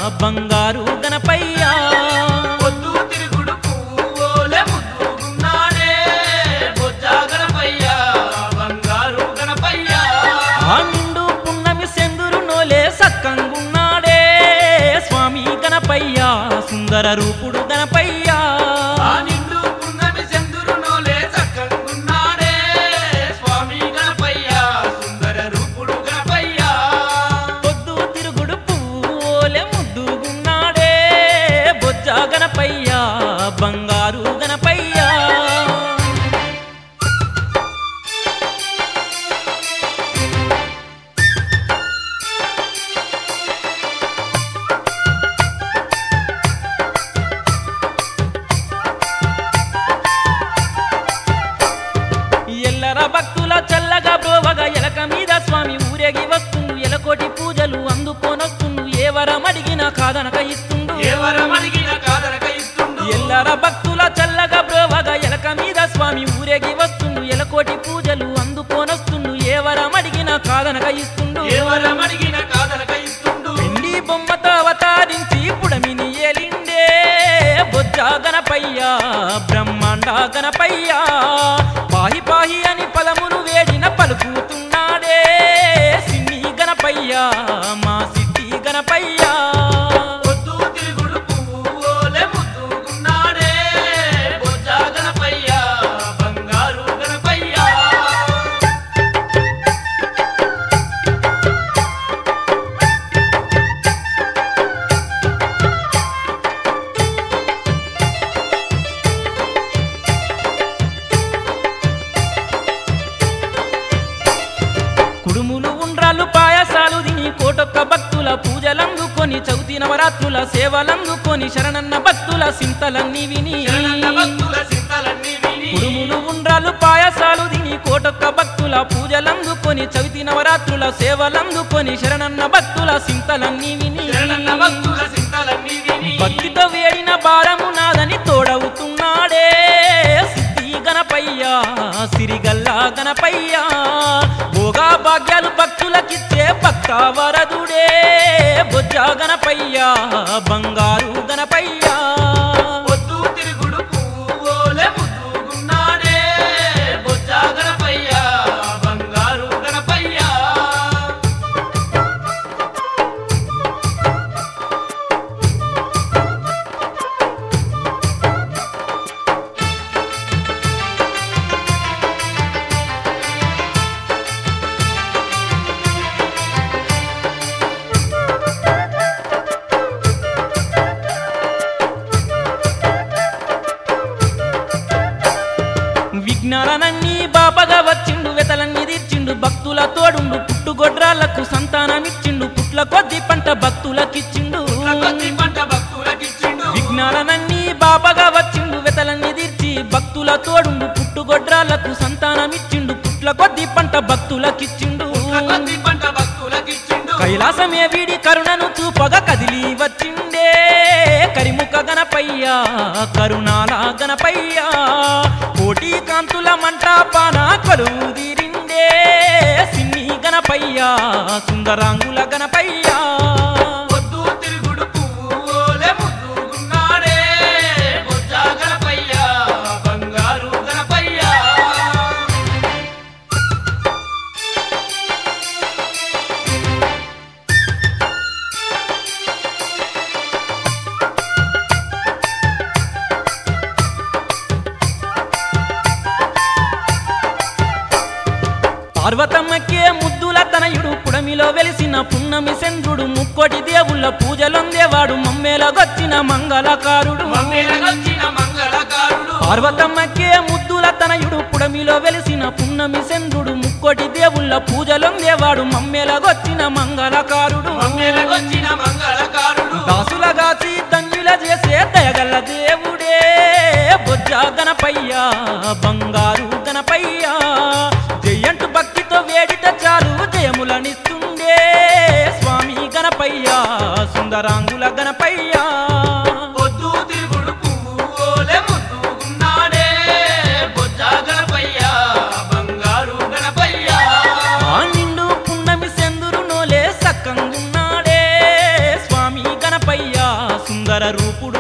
బంగారు గణపయ్యా పొద్దు తిరుగుడు పువ్వులే ముద్దుగున్నాడే బొజ్జా గణపయ్య బంగారు గణపయ్య ఆ నిండు పున్నమి సెందురు నోలే సక్కంగున్నాడే స్వామి గణపయ్యా సుందర రూపుడు గణపయ్యా ఆ నిండు పున్నమి చంద్రునోలే చక్కగున్నాడే స్వామి గణపయ్య సుందర రూపుడు గణపయ్య పొద్దు తిరుగుడు పువ్వులే ముద్దుగున్నాడే బొజ్జ గణపయ్యా బంగారు గణపయ్యా ఎల్లర భక్తుల చల్లగా బ్రోవగా ఎలక మీద స్వామి ఊరేగి వస్తుండు ఎలకోటి పూజలు అందుకోనొస్తుండు ఏ వరం అడిగినా కాదనక ఇస్తుండు ఎవరం అడిగిన కాదనక ఇస్తుండు ఎల్లర భక్తుల చల్లగా బ్రోవగా ఎలక మీద స్వామి ఊరేగి వస్తుండు ఎలకోటి పూజలు అందుకోనొస్తుండు ఏ వరం అడిగినా కాదనక ఇస్తుండు ఎవరం అడిగిన కాదనక ఇస్తుండు వెండి బొమ్మతో అవతారించి పుడమిని ఏలిండే బొజ్జ గణపయ్యా బ్రహ్మాండ గణపయ్యా పాహి పాహి అని పదమును వేడిన పలుకుతున్నాడే సిన్ని గణపయ్యా మా సిద్ధి గణపయ్యా పొద్దు తిరుగుడు పువ్వులే ముద్దుగున్నాడే బొజ్జా గణపయ్య బంగారు గణపయ్య కుడుములు ఉండ్రాలు పాయసాలు తిని కోటొక్క భక్తుల పూజలందుకొని చౌతి నవరాత్రుల సేవలందుకొని శరణన్న భక్తుల సింతలన్నీ విని శరణన్న భక్తుల చింతలన్నీ విని కుడుములు ఉండ్రాలు పాయసాలు తిని కోటొక్క భక్తుల పూజలందుకొని చవితి నవరాత్రుల సేవలందుకొని శరణన్న భక్తుల సింతలన్నీ విని శరణన్న భక్తుల చింతలన్నీ విని భక్తితో వేడిన భారము నాదని తోడవుతున్నాడే సిద్ధి గణపయ్యా సిరిగల్లా గణపయ్యా భోగా భాగ్యాలు భక్తులకిచ్చే భక్త వరదుడే బొజ్జ గణపయ్యా బంగారు గణపయ్యా పొద్దు తిరుగుడు పువ్వులే ముద్దుగున్నాడే బొజ్జా గణపయ్య బంగారు గణపయ్య విఘ్నాలనన్నీ బాపగా వచ్చిండు వెతలన్నీ తీర్చిండు భక్తుల తోడుండు పుట్టుగొడ్రాళ్లకు సంతానమిచ్చిండు పుట్ల కొద్ది పంట భక్తులకిచ్చిండు కొద్ది పంట భక్తులకిచ్చిండు విఘ్నాలనన్నీ బాపగా వచ్చిండు వెతలన్నీ తీర్చి భక్తుల తోడుండు పుట్టుగొడ్రాళ్లకు సంతానమిచ్చిండు పుట్ల కొద్ది పంట భక్తులకిచ్చిండు కొద్ది పంట భక్తులకిచ్చిండు కైలాసమే వీడి కరుణను చూపగా కదిలి వచ్చిండే కరిముఖ గణపయ్యా కరుణాల గణపయ్యా కోటి కాంతుల మంటాపాన కొలువు తీరిండే సిన్ని గణపయ్యా సుందరాంగుల గణపయ్యా పొద్దు తిరుగుడు పువ్వులే ముద్దుగున్నాడే బొజ్జా గణపయ్య బంగారు గణపయ్య పార్వతమ్మకే ముద్దుల తనయుడు పుడమిలో వెలిసిన పున్నమి చంద్రుడు ముక్కోటి దేవుళ్ళ పూజలొందేవాడు మమ్మేలగొచ్చిన మంగళకారుడు మమ్మేలగొచ్చిన మంగళకారుడు పార్వతమ్మకే ముద్దుల తనయుడు పుడమిలో వెలిసిన పున్నమి చంద్రుడు ముక్కోటి దేవుళ్ళ పూజలొందేవాడు మమ్మేలగొచ్చిన మంగళకారుడు మమ్మేలగొచ్చిన మంగళకారుడు దాసులగాచి తండ్రుల చేసే దయగల దేవుడే బొజ్జ గణపయ్యా బంగారు గణపయ్యా జయంటు భక్తితో వేడిట చాలు జయములనిస్తుండే స్వామి గణపయ్యా సుందరాంగుల గణపయ్యా పొద్దు తిరుగుడు పువ్వులే ముద్దుగున్నాడే బొజ్జా గణపయ్య బంగారు గణపయ్య ఆ నిండు పున్నమి సెందురు నోలే సక్కంగున్నాడే స్వామి గణపయ్య సుందర రూపుడు